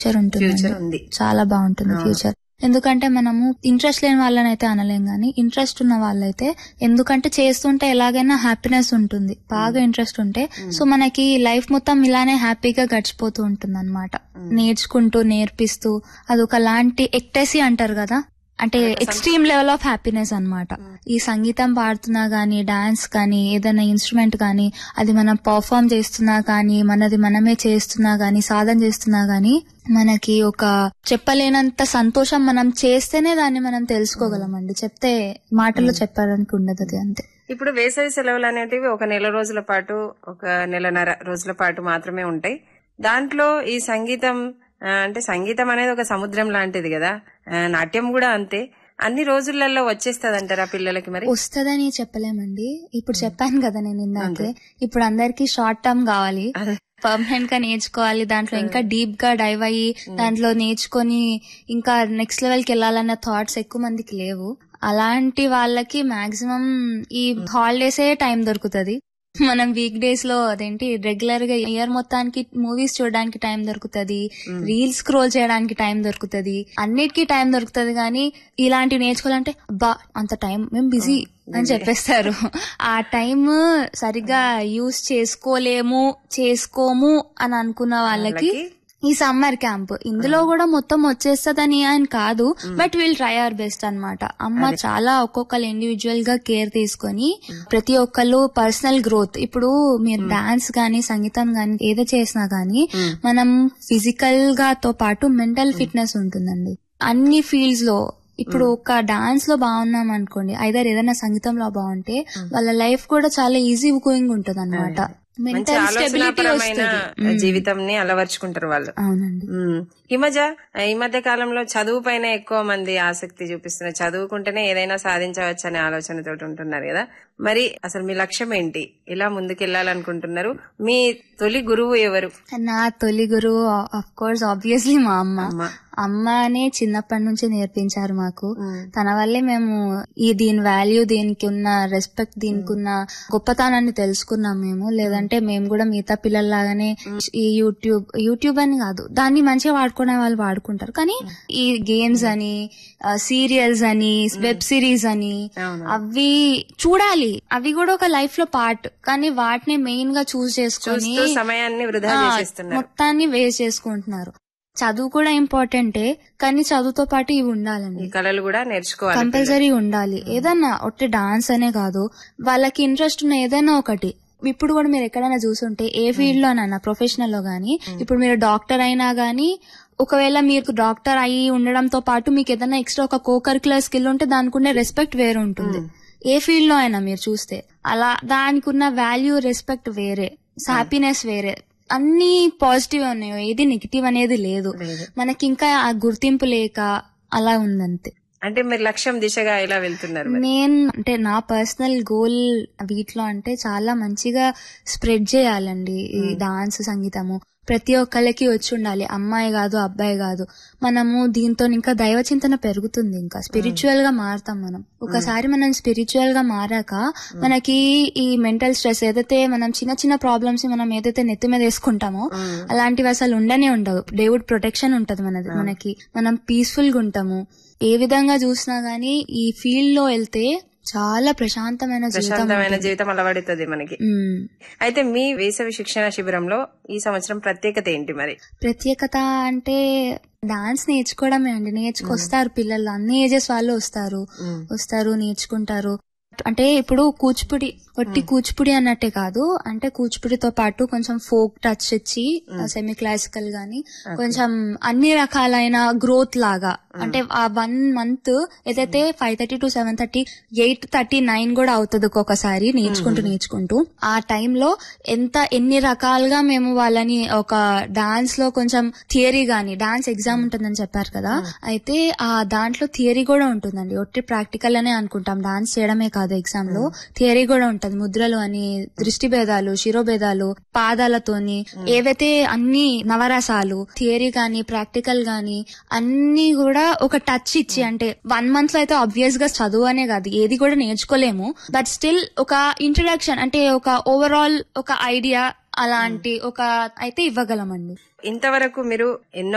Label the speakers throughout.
Speaker 1: Future ఉంటుంది
Speaker 2: future ఉంది
Speaker 1: చాలా బాగుంటుంది
Speaker 2: అవును.
Speaker 1: ఫ్యూచర్ ఎందుకంటే మనము ఇంట్రెస్ట్ లేని వాళ్ళని అయితే అనలేం కానీ ఇంట్రెస్ట్ ఉన్న వాళ్ళైతే ఎందుకంటే చేస్తుంటే ఎలాగైనా హ్యాపీనెస్ ఉంటుంది బాగా ఇంట్రెస్ట్ ఉంటే సో మనకి లైఫ్ మొత్తం ఇలానే హ్యాపీగా గడిచిపోతూ ఉంటుంది అనమాట నేర్చుకుంటూ నేర్పిస్తూ అది ఒకలాంటి ఎక్టెసీ అంటారు కదా అంటే ఎక్స్ట్రీమ్ లెవెల్ ఆఫ్ హ్యాపీనెస్ అన్నమాట ఈ సంగీతం పాడుతున్నా గానీ డాన్స్ కానీ ఏదైనా ఇన్స్ట్రుమెంట్ కానీ అది మనం పర్ఫామ్ చేస్తున్నా కానీ మనది మనమే చేస్తున్నా గానీ సాధన చేస్తున్నా గానీ మనకి ఒక చెప్పలేనంత సంతోషం మనం చేస్తేనే దాన్ని మనం తెలుసుకోగలమండి చెప్తే మాటల్లో చెప్పడానికి ఉండదు అది అంతే
Speaker 2: ఇప్పుడు వేసవి సెలవులు అనేటివి ఒక నెల రోజుల పాటు ఒక నెలన్నర రోజుల పాటు మాత్రమే ఉంటాయి దాంట్లో ఈ సంగీతం ఆ, అంటే సంగీతం అనేది ఒక సముద్రం లాంటిది కదా ఆ, నాట్యం కూడా అంతే అన్ని రోజులలో వచ్చేస్తుంది అంటారా పిల్లలకి మరి
Speaker 1: వస్తదని చెప్పలేమండి ఇప్పుడు చెప్పాను కదా నేను ఇందాకే ఇప్పుడు అందరికి షార్ట్ టర్మ్ కావాలి
Speaker 2: అదే.
Speaker 1: పర్మనెంట్ గా నేర్చుకోవాలి దాంట్లో ఇంకా డీప్ గా డైవ్ అయ్యి దాంట్లో నేర్చుకొని ఇంకా నెక్స్ట్ లెవెల్ కి వెళ్ళాలన్న థాట్స్ ఎక్కువ మందికి లేవు అలాంటి వాళ్ళకి మాక్సిమం ఈ హాలిడేసే టైం దొరుకుతది మనం వీక్ డేస్ లో అదేంటి రెగ్యులర్ గా ఇయర్ మొత్తానికి మూవీస్ చూడడానికి టైం దొరుకుతది రీల్స్ స్క్రోల్ చేయడానికి టైం దొరుకుతది అన్నిటికీ టైం దొరుకుతది కానీ ఇలాంటివి నేర్చుకోవాలంటే అబ్బా అంత టైం మేము బిజీ అని చెప్పేస్తారు ఆ టైం సరిగ్గా యూస్ చేసుకోలేము చేసుకోము అని అనుకున్న వాళ్ళకి ఈ సమ్మర్ క్యాంప్ ఇందులో కూడా మొత్తం వచ్చేస్తదని అని కాదు but will try our best అన్నమాట అమ్మ చాలా ఒక్కొక్కరు ఇండివిజువల్ గా కేర్ తీసుకొని ప్రతి ఒక్కళ్ళు పర్సనల్ గ్రోత్ ఇప్పుడు మీరు డాన్స్ గానీ సంగీతం గానీ ఏదో చేసినా గానీ మనం ఫిజికల్ గా తో పాటు మెంటల్ ఫిట్నెస్ ఉంటుందండి అన్ని ఫీల్డ్స్ లో ఇప్పుడు ఒక డాన్స్ లో బాగున్నాం అనుకోండి ఐదర్ ఏదైనా సంగీతంలో బాగుంటే వాళ్ళ లైఫ్ కూడా చాలా ఈజీ గోయింగ్ ఉంటుంది అనమాట
Speaker 2: మంచి
Speaker 1: మెంటల్ స్టెబిలిటీ
Speaker 2: ఆలోచనాపరమైన
Speaker 1: వస్తుంది
Speaker 2: జీవితంని అలవర్చుకుంటారు వాళ్ళు
Speaker 1: అవునండి
Speaker 2: ఉమ్. హిమజ ఈ మధ్య కాలంలో చదువు పైన ఎక్కువ మంది ఆసక్తి చూపిస్తున్నారు చదువుకుంటేనే ఏదైనా సాధించవచ్చు అనే ఆలోచనతో ఉంటున్నారు కదా మరి అసలు మీ లక్ష్యం ఏంటి ఎలా ముందుకెళ్లాలనుకుంటున్నారు మీ తొలి గురువు ఎవరు
Speaker 1: నా తొలి గురువు ఆఫ్ కోర్స్ ఆబ్వియస్లీ మా అమ్మ
Speaker 2: అమ్మ.
Speaker 1: అమ్మనే చిన్నప్పటి నుంచి నేర్పించారు మాకు తన వల్లే మేము ఈ దీని వాల్యూ దీనికి ఉన్న రెస్పెక్ట్ దీనికి ఉన్న గొప్పతనాన్ని తెలుసుకున్నాం మేము లేదంటే మేము కూడా మిగతా పిల్లల్లాగానే ఈ యూట్యూబ్ యూట్యూబ్ అని కాదు దాన్ని మంచిగా వాడుకునే వాళ్ళు వాడుకుంటారు కానీ ఈ గేమ్స్ అని సీరియల్స్ అని వెబ్ సిరీస్ అని
Speaker 2: అవును.
Speaker 1: అవి చూడాలి అవి కూడా ఒక లైఫ్ లో పార్ట్ కానీ వాటిని మెయిన్ గా చూస్ చేసుకొని
Speaker 2: చూస్తూ సమయాన్ని వృధా
Speaker 1: ఆ,
Speaker 2: చేసేస్తున్నారు
Speaker 1: మొత్తాన్ని వేస్ట్ చేసుకుంటున్నారు చదువు కూడా ఇంపార్టెంటే కానీ చదువుతో పాటు ఇవి ఉండాలండి
Speaker 2: ఈ కళలు కూడా నేర్చుకోవాలి
Speaker 1: కంపల్సరీ ఉండాలి ఏదన్నా ఒట్టి డాన్స్ అనే కాదు వాళ్ళకి ఇంట్రెస్ట్ ఉన్న ఏదైనా ఒకటి ఇప్పుడు కూడా మీరు ఎక్కడైనా చూసుంటే ఏ ఫీల్డ్ లోనైనా ప్రొఫెషనల్ లో గానీ ఇప్పుడు మీరు డాక్టర్ అయినా గానీ ఒకవేళ మీకు డాక్టర్ అయి ఉండడంతో పాటు మీకు ఏదైనా ఎక్స్ట్రా ఒక కోకరికులర్ స్కిల్ ఉంటే దానికి ఉండే రెస్పెక్ట్ వేరే ఉంటుంది ఏ ఫీల్డ్ లో అయినా మీరు చూస్తే అలా దానికి ఉన్న వాల్యూ రెస్పెక్ట్ వేరే హ్యాపీనెస్ వేరే అన్ని పాజిటివ్ ఉన్నాయి ఏది నెగిటివ్ అనేది లేదు
Speaker 2: లేదు.
Speaker 1: మనకి ఇంకా ఆ గుర్తింపు లేక అలా ఉందంతే
Speaker 2: అంటే మీరు లక్ష్యం దిశగా ఎలా వెళ్తున్నారు మరి?
Speaker 1: నేను అంటే నా పర్సనల్ గోల్ వీటిలో అంటే చాలా మంచిగా స్ప్రెడ్ చేయాలండి ఈ డాన్స్ సంగీతము ప్రతి ఒక్కళ్ళకి వచ్చి ఉండాలి అమ్మాయి కాదు అబ్బాయి కాదు మనము దీంతో ఇంకా దైవ చింతన పెరుగుతుంది ఇంకా స్పిరిచువల్ గా మారుతాం మనం ఒకసారి మనం స్పిరిచువల్ గా మారాక మనకి ఈ మెంటల్ స్ట్రెస్ ఏదైతే మనం చిన్న చిన్న ప్రాబ్లమ్స్ మనం ఏదైతే నెత్తి మీద వేసుకుంటామో అలాంటివి అసలు ఉండనే ఉండవు దేవుడ్ ప్రొటెక్షన్ ఉంటది మనది మనకి మనం పీస్ఫుల్ గా ఉంటాము ఏ విధంగా చూసినా గానీ ఈ ఫీల్డ్ లో వెళ్తే చాలా ప్రశాంతమైన జీవితం
Speaker 2: ప్రశాంతమైన జీవితం అలవడుతుంది మనకి
Speaker 1: ఉమ్.
Speaker 2: అయితే మీ వేసవి శిక్షణ శిబిరంలో ఈ సంవత్సరం ప్రత్యేకత ఏంటి మరి
Speaker 1: ప్రత్యేకత అంటే డాన్స్ నేర్చుకోవడమే అండి నేర్చుకొస్తారు పిల్లలు అన్ని ఏజెస్ వాళ్ళు వస్తారు వస్తారు నేర్చుకుంటారు అంటే ఇప్పుడు కూచిపూడి ఒట్టి కూచిపూడి అన్నట్టే కాదు అంటే కూచిపూడితో పాటు కొంచెం ఫోక్ టచ్ ఇచ్చి సెమీ క్లాసికల్ గాని కొంచెం అన్ని రకాలైన గ్రోత్ లాగా అంటే ఆ వన్ మంత్ ఏదైతే five thirty to seven thirty eight thirty nine కూడా అవుతుంది ఒక్కొక్కసారి నేర్చుకుంటూ నేర్చుకుంటూ ఆ టైంలో ఎంత ఎన్ని రకాలుగా మేము వాళ్ళని ఒక డాన్స్ లో కొంచెం థియరీ గాని డాన్స్ ఎగ్జామ్ ఉంటుందని చెప్పారు కదా అయితే ఆ దాంట్లో థియరీ కూడా ఉంటుందండి ఒట్టి ప్రాక్టికల్ అనే అనుకుంటాం డాన్స్ చేయడమే కాదు ఎగ్జామ్ లో థియరీ కూడా ఉంటది ముద్రలు అని దృష్టి భేదాలు శిరోభేదాలు పాదాలతోని ఏవైతే అన్ని నవరసాలు థియరీ గాని ప్రాక్టికల్ గాని అన్ని కూడా ఒక టచ్ ఇచ్చి అంటే వన్ మంత్ లో అయితే ఆబ్వియస్ గా చదువు అనే కాదు ఏది కూడా నేర్చుకోలేము బట్ స్టిల్ ఒక ఇంట్రడక్షన్ అంటే ఒక ఓవరాల్ ఒక ఐడియా అలాంటి ఒక అయితే ఇవ్వగలమండి
Speaker 2: ఇంతవరకు మీరు ఎన్నో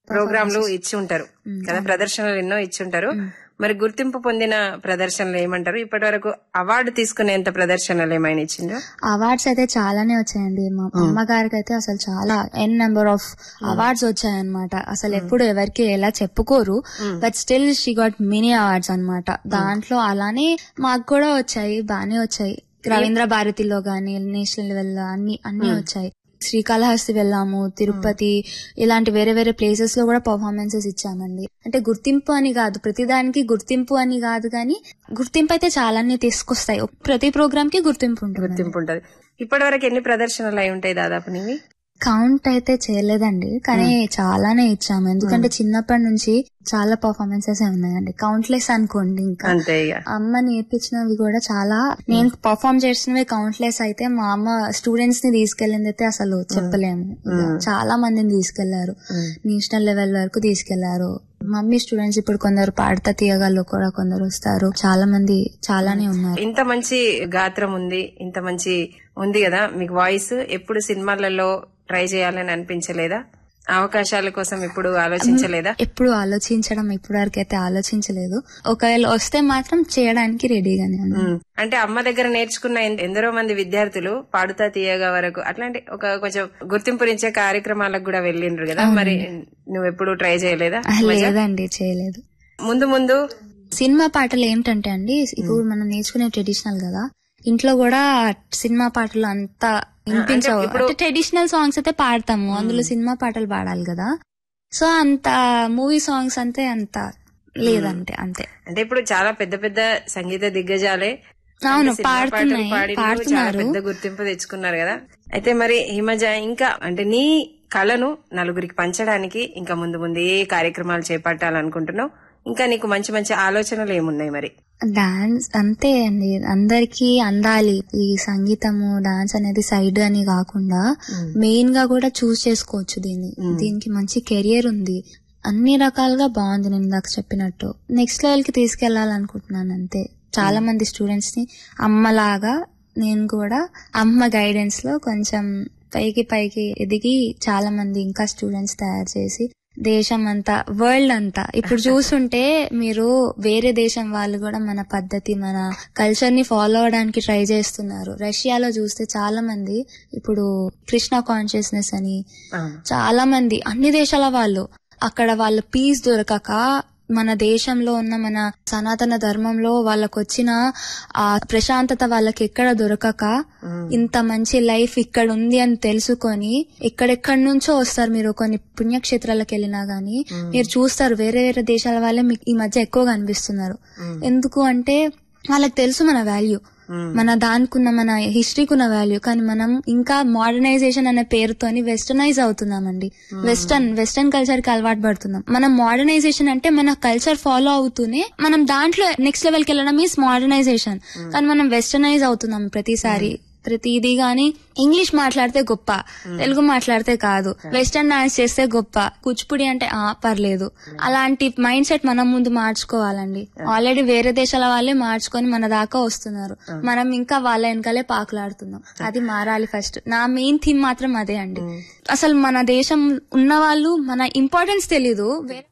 Speaker 2: ప్రోగ్రాంలు ఇచ్చి ఉంటారు కదా ప్రదర్శనలు ఎన్నో ఇచ్చి ఉంటారు మరి గుర్తింపు పొందిన ప్రదర్శనలు ఏమంటారు ఇప్పటి వరకు అవార్డు తీసుకునేంత ప్రదర్శనలు ఏమైనా ఇచ్చిండ్రా
Speaker 1: అవార్డ్స్ అయితే చాలానే వచ్చాయండి మా అమ్మగారికి అయితే అసలు చాలా ఎన్ నెంబర్ ఆఫ్ అవార్డ్స్ వచ్చాయన్నమాట అసలు ఎప్పుడు ఎవరికి ఎలా చెప్పుకోరు but still she got mini awards అన్నమాట దాంట్లో అలానే మాకు కూడా వచ్చాయి బానే వచ్చాయి రవీంద్ర భారతిలో గానీ నేషనల్ లెవెల్ లో అన్ని అన్ని వచ్చాయి శ్రీకాళహస్తి వెళ్ళాము తిరుపతి ఇలాంటి వేరే వేరే ప్లేసెస్ లో కూడా పర్ఫార్మెన్సెస్ ఇచ్చామండి అంటే గుర్తింపు అని కాదు ప్రతిదానికి గుర్తింపు అని కాదు కానీ గుర్తింపు అయితే చాలానే తీసుకొస్తాయి ప్రతి ప్రోగ్రామ్ కి గుర్తింపు ఉంటుంది
Speaker 2: గుర్తింపు ఉంటది ఇప్పటి వరకు ఎన్ని ప్రదర్శనలు అయి ఉంటాయి దాదాపు నీవి
Speaker 1: కౌంట్ అయితే చేయలేదండి కానీ చాలానే ఇచ్చాము ఎందుకంటే చిన్నప్పటి నుంచి చాలా పర్ఫార్మెన్సెస్ ఉన్నాయండి కౌంట్లెస్ అనుకోండి ఇంకా
Speaker 2: అంతే ఇక
Speaker 1: అమ్మ నేర్పించినవి కూడా చాలా నేను పర్ఫామ్ చేసినవి కౌంట్లెస్ అయితే మా అమ్మ స్టూడెంట్స్ ని తీసుకెళ్ళింది అయితే అసలు చెప్పలేము ఇక చాలా మందిని తీసుకెళ్లారు నేషనల్ లెవెల్ వరకు తీసుకెళ్లారు మమ్మీ స్టూడెంట్స్ ఇప్పుడు కొందరు పాడతా తీయగలరు కూడా కొందరు వస్తారు చాలా మంది చాలానే ఉన్నారు
Speaker 2: ఇంత మంచి గాత్రం ఉంది ఇంత మంచి ఉంది కదా మీకు వాయిస్ ఎప్పుడు సినిమాలలో ట్రై చేయాలని అనిపించలేదా అవకాశాల కోసం ఎప్పుడు ఆలోచించలేదా
Speaker 1: ఎప్పుడు ఆలోచించడం ఇప్పటి వరకు అయితే ఆలోచించలేదు ఒకవేళ వస్తే మాత్రం చేయడానికి రెడీగానే ఉన్నాను
Speaker 2: ఉమ్. అంటే అమ్మ దగ్గర నేర్చుకున్న ఎన్- ఎందరో మంది విద్యార్థులు పాడుతా తీయగా వరకు అట్లాంటి ఒక కొంచెం గుర్తింపునిచ్చే కార్యక్రమాలకు కూడా వెళ్ళిండ్రు కదా మరి నువ్వు ఎప్పుడు ట్రై చేయలేదా
Speaker 1: ఆ, లేదండి చేయలేదు
Speaker 2: ముందు ముందు
Speaker 1: సినిమా పాటలు ఏంటంటే అండి ఇప్పుడు మనం నేర్చుకునే ట్రెడిషనల్ కదా ఇంట్లో కూడా సినిమా పాటలు అంతా వినిపించవు అంటే ట్రెడిషనల్ సాంగ్స్ అయితే పాడతాము అందులో సినిమా పాటలు పాడాలి కదా సో అంత మూవీ సాంగ్స్ అంతే అంత లేదంటే అంతే
Speaker 2: అంటే ఇప్పుడు చాలా పెద్ద పెద్ద సంగీత దిగ్గజాలే
Speaker 1: అవును
Speaker 2: అంటే సినిమా పాటలు
Speaker 1: పాడుతున్నాయి
Speaker 2: పాడిండ్రు, చాలా
Speaker 1: పాడుతున్నారు
Speaker 2: పెద్ద గుర్తింపు తెచ్చుకున్నారు కదా అయితే మరి హిమజ ఇంకా అంటే నీ కళను నలుగురికి పంచడానికి ఇంకా ముందు ముందు ఏ కార్యక్రమాలు చేపట్టాలనుకుంటున్నావు ఇంకా నీకు మంచి మంచి ఆలోచనలు ఏమున్నాయి మరి
Speaker 1: డాన్స్ అంతే అండి అందరికి అందాలి ఈ సంగీతము డాన్స్ అనేది సైడ్ అని కాకుండా మెయిన్ గా కూడా చూస్ చేసుకోవచ్చు దీన్ని దీనికి మంచి కెరియర్ ఉంది అన్ని రకాలుగా బాగుంది నేను ఇందాక చెప్పినట్టు నెక్స్ట్ లెవెల్ కి తీసుకెళ్లాలనుకుంటున్నాను అంతే చాలా మంది స్టూడెంట్స్ ని అమ్మలాగా నేను కూడా అమ్మ గైడెన్స్ లో కొంచెం పైకి పైకి ఎదిగి చాలా మంది ఇంకా స్టూడెంట్స్ తయారు చేసి దేశం అంతా వరల్డ్ అంతా ఇప్పుడు చూస్తుంటే మీరు వేరే దేశం వాళ్ళు కూడా మన పద్ధతి మన కల్చర్ ని ఫాలో అవడానికి ట్రై చేస్తున్నారు రష్యాలో చూస్తే చాలా మంది ఇప్పుడు కృష్ణ కాన్షియస్నెస్ అని చాలా మంది అన్ని దేశాల వాళ్ళు అక్కడ వాళ్ళ పీస్ దొరకక మన దేశంలో ఉన్న మన సనాతన ధర్మంలో వాళ్ళకు వచ్చిన ఆ ప్రశాంతత వాళ్ళకి ఎక్కడ దొరకక ఇంత మంచి లైఫ్ ఇక్కడ ఉంది అని తెలుసుకొని ఎక్కడెక్కడి నుంచో వస్తారు మీరు కొన్ని పుణ్యక్షేత్రాలకు వెళ్ళినా గానీ మీరు చూస్తారు వేరే వేరే దేశాల వాళ్ళే మీకు ఈ మధ్య ఎక్కువగా అనిపిస్తున్నారు ఎందుకు అంటే వాళ్ళకి తెలుసు మన వాల్యూ మన దానికున్న మన హిస్టరీకి ఉన్న వాల్యూ కానీ మనం ఇంకా మోడర్నైజేషన్ అనే పేరుతోని వెస్టర్నైజ్ అవుతున్నామండి వెస్టర్న్ వెస్టర్న్ కల్చర్ కి అలవాటు పడుతున్నాం మనం మోడర్నైజేషన్ అంటే మన కల్చర్ ఫాలో అవుతూనే మనం దాంట్లో నెక్స్ట్ లెవెల్ కి వెళ్ళడం ఈస్ మోడర్నైజేషన్ కానీ మనం వెస్టర్నైజ్ అవుతున్నాం ప్రతిసారి ప్రతిదీ గాని ఇంగ్లీష్ మాట్లాడితే గొప్ప తెలుగు మాట్లాడితే కాదు వెస్టర్న్ డాన్స్ చేస్తే గొప్ప కూచిపూడి అంటే ఆ పర్లేదు అలాంటి మైండ్ సెట్ మనం ముందు మార్చుకోవాలండి ఆల్రెడీ వేరే దేశాల వాళ్ళే మార్చుకొని మన దాకా వస్తున్నారు మనం ఇంకా వాళ్ళ వెనకాలే పాకులాడుతున్నాం అది మారాలి ఫస్ట్ నా మెయిన్ థీమ్ మాత్రం అదే అండి అసలు మన దేశం ఉన్న వాళ్ళు మన ఇంపార్టెన్స్ తెలీదు వేరే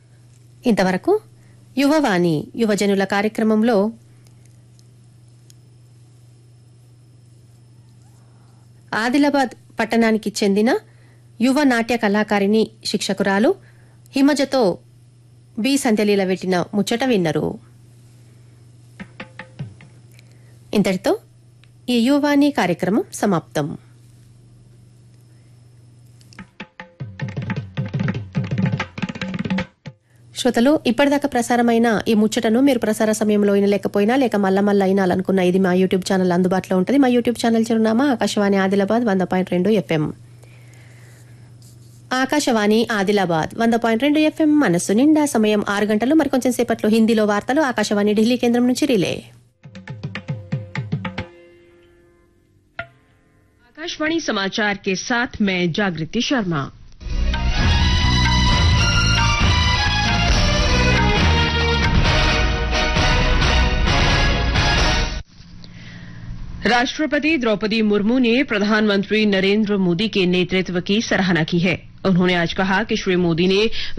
Speaker 3: ఇంతవరకు యువవాణి యువజనుల కార్యక్రమంలో ఆదిలాబాద్ పట్టణానికి చెందిన యువ నాట్య కళాకారిణి శిక్షకురాలు హిమజతో బి సంధ్యలీల పెట్టిన ముచ్చట విన్నరు ఇంతటితో ఈ యువవాణి కార్యక్రమం సమాప్తం శ్రోతలు ఇప్పటిదాకా ప్రసారమైన ఈ ముచ్చటను మీరు ప్రసార సమయంలో వినలేకపోయినా లేక మళ్ళా మళ్ళా వినాలనుకున్న ఇది మా యూట్యూబ్ ఛానల్ అందుబాటులో ఉంటుంది మా యూట్యూబ్ ఛానల్ చిరునామా ఆకాశవాణి ఆదిలాబాద్ వంద పాయింట్ రెండు ఎఫ్ఎం ఆకాశవాణి ఆదిలాబాద్ వంద పాయింట్ రెండు ఎఫ్ఎం మనస్సు నిండా సమయం ఆరు గంటలు మరికొంచెం సేపట్లో హిందీలో వార్తలు ఆకాశవాణి ఢిల్లీ కేంద్రం నుంచి రిలే
Speaker 4: आकाशवाणी समाचार के साथ मैं जागृति शर्मा राष्ट्रपति द्रौपदी मुर्मू ने प्रधानमंत्री नरेंद्र मोदी के नेतृत्व की सराहना की है उन्होंने आज कहा कि श्री मोदी ने